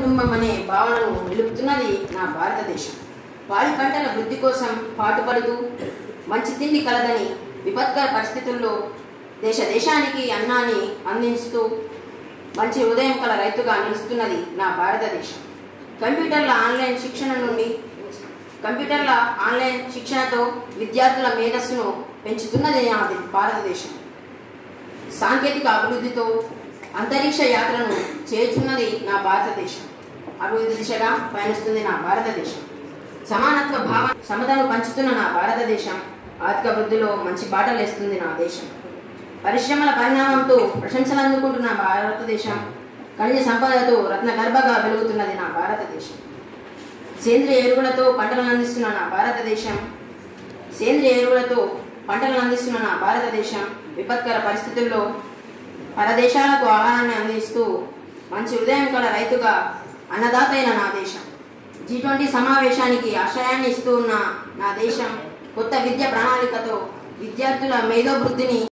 కుటుంబం అనే భావనను నిలుపుతున్నది నా భారతదేశం పాడి పంటల వృద్ధి కోసం పాటుపడుతూ మంచి తిండి కలదని విపత్కర పరిస్థితుల్లో దేశ దేశానికి అన్నాన్ని అందిస్తూ మంచి ఉదయం కల రైతుగా నిలుస్తున్నది నా భారతదేశం కంప్యూటర్ల ఆన్లైన్ శిక్షణ నుండి కంప్యూటర్ల ఆన్లైన్ శిక్షణతో విద్యార్థుల మేధస్సును పెంచుతున్నది నా భారతదేశం సాంకేతిక అభివృద్ధితో అంతరిక్ష యాత్రను చేర్చున్నది నా భారతదేశం అభివృద్ధి దిశగా పయనిస్తుంది నా భారతదేశం సమానత్వ భావ సమతను పంచుతున్న నా భారతదేశం ఆర్థిక వృద్ధిలో మంచి బాటలేస్తుంది నా దేశం పరిశ్రమల పరిణామంతో ప్రశంసలు అందుకుంటున్న భారతదేశం ఖనిజ సంపదతో రత్న గర్భగా వెలుగుతున్నది నా భారతదేశం సేంద్రియ ఎరువులతో పంటలను అందిస్తున్న నా భారతదేశం సేంద్రియ ఎరువులతో పంటలను అందిస్తున్న నా భారతదేశం విపత్కర పరిస్థితుల్లో పరదేశాలకు ఆహారాన్ని అందిస్తూ మంచి ఉదయం కల రైతుగా అన్నదాత అయిన నా దేశం జీ ట్వంటీ సమావేశానికి ఆశయాన్ని ఇస్తూ ఉన్న నా దేశం కొత్త విద్య ప్రణాళికతో విద్యార్థుల మేధోవృద్ధిని